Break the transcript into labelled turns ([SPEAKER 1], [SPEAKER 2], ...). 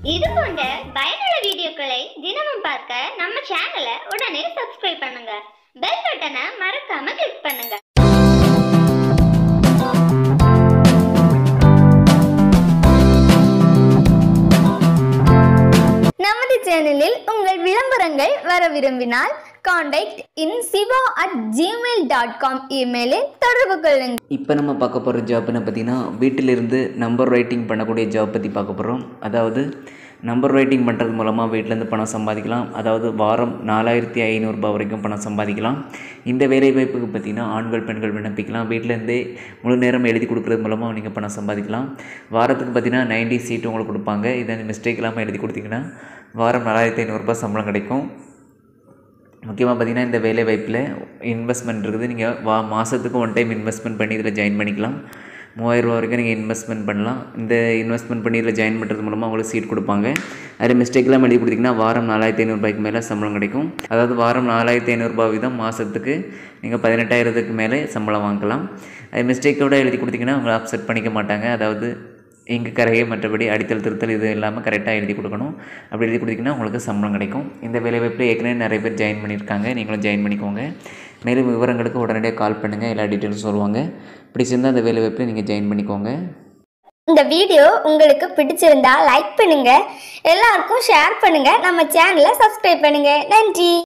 [SPEAKER 1] இது போன்ற பயனுள்ள வீடியோக்களை தினமும் பார்க்க நம்ம சேனலை உடனே சப்ஸ்கிரைப் பண்ணுங்க பெல் பட்டனை மறக்காம கிளிக் பண்ணுங்க
[SPEAKER 2] நமது சேனலில் உங்கள் விளம்பரங்கள் வர விரும்பினால் contact in Shiva at gmail dot com இமெயிலில் தொடர்பு கொள்ளுங்கள்
[SPEAKER 3] இப்போ நம்ம பார்க்க போகிற ஜாப்னு பார்த்தீங்கன்னா வீட்டிலிருந்து நம்பர் ரைட்டிங் பண்ணக்கூடிய ஜாப் பற்றி பார்க்க போகிறோம் அதாவது நம்பர் ரைட்டிங் பண்ணுறது மூலமாக வீட்டிலேருந்து பணம் சம்பாதிக்கலாம் அதாவது வாரம் நாலாயிரத்தி ஐநூறுரூபா வரைக்கும் பணம் சம்பாதிக்கலாம் இந்த வேலை வாய்ப்புக்கு பார்த்தீங்கன்னா ஆண்கள் பெண்கள் விண்ணப்பிக்கலாம் வீட்டிலேருந்தே முழு நேரம் எழுதி கொடுக்குறது மூலமாக நீங்கள் பணம் சம்பாதிக்கலாம் வாரத்துக்கு பார்த்தீங்கன்னா 90 சீட் உங்களுக்கு கொடுப்பாங்க இதை மிஸ்டேக் இல்லாமல் எழுதி கொடுத்தீங்கன்னா வாரம் நாலாயிரத்தி ஐநூறுரூபா சம்பளம் கிடைக்கும் முக்கியமாக பார்த்தீங்கன்னா இந்த வேலை வாய்ப்பில் இன்வெஸ்ட்மெண்ட் இருக்குது நீங்கள் வா மாதத்துக்கு ஒன் டைம் இன்வெஸ்ட்மெண்ட் பண்ணி இதில் ஜாயின் பண்ணிக்கலாம் மூவாயிரம் ரூபா வரைக்கும் நீங்கள் இன்வெஸ்ட்மெண்ட் பண்ணலாம் இந்த இன்வெஸ்ட்மெண்ட் பண்ணி இதில் ஜாயின் பண்ணுறது மூலமாக உங்களுக்கு சீட் கொடுப்பாங்க அதில் மிஸ்டேக்லாம் எழுதி கொடுத்தீங்கன்னா வாரம் நாலாயிரத்தி ஐநூறுபாய்க்கு மேலே சம்பளம் கிடைக்கும் அதாவது வாரம் நாலாயிரத்தி ஐநூறுரூபா வீதம் மாதத்துக்கு நீங்கள் பதினெட்டாயிரத்துக்கு மேலே சம்பளம் வாங்கலாம் அது மிஸ்டேக்கோட எழுதி கொடுத்தீங்கன்னா உங்களை அப்செட் பண்ணிக்க மாட்டாங்க அதாவது இங்கு கரையை மற்றபடி அடித்தல் திருத்தல் இது இல்லாமல் கரெக்டாக எழுதி கொடுக்கணும் அப்படி எழுதி கொடுத்தீங்கன்னா உங்களுக்கு சம்பளம் கிடைக்கும் இந்த வேலைவாய்ப்பில் ஏற்கனவே நிறைய பேர் ஜாயின் பண்ணியிருக்காங்க நீங்களும் ஜாயின் பண்ணிக்கோங்க மேலும் விவரங்களுக்கு உடனடியாக கால் பண்ணுங்கள் எல்லா டீட்டெயில்ஸும் சொல்லுவாங்க பிடிச்சிருந்தால் அந்த வேலைவாய்ப்பில் நீங்கள் ஜாயின் பண்ணிக்கோங்க
[SPEAKER 2] இந்த வீடியோ உங்களுக்கு பிடிச்சிருந்தா லைக் பண்ணுங்க எல்லாருக்கும் ஷேர் பண்ணுங்க நம்ம சேனலை சப்ஸ்கிரைப் பண்ணுங்க நன்றி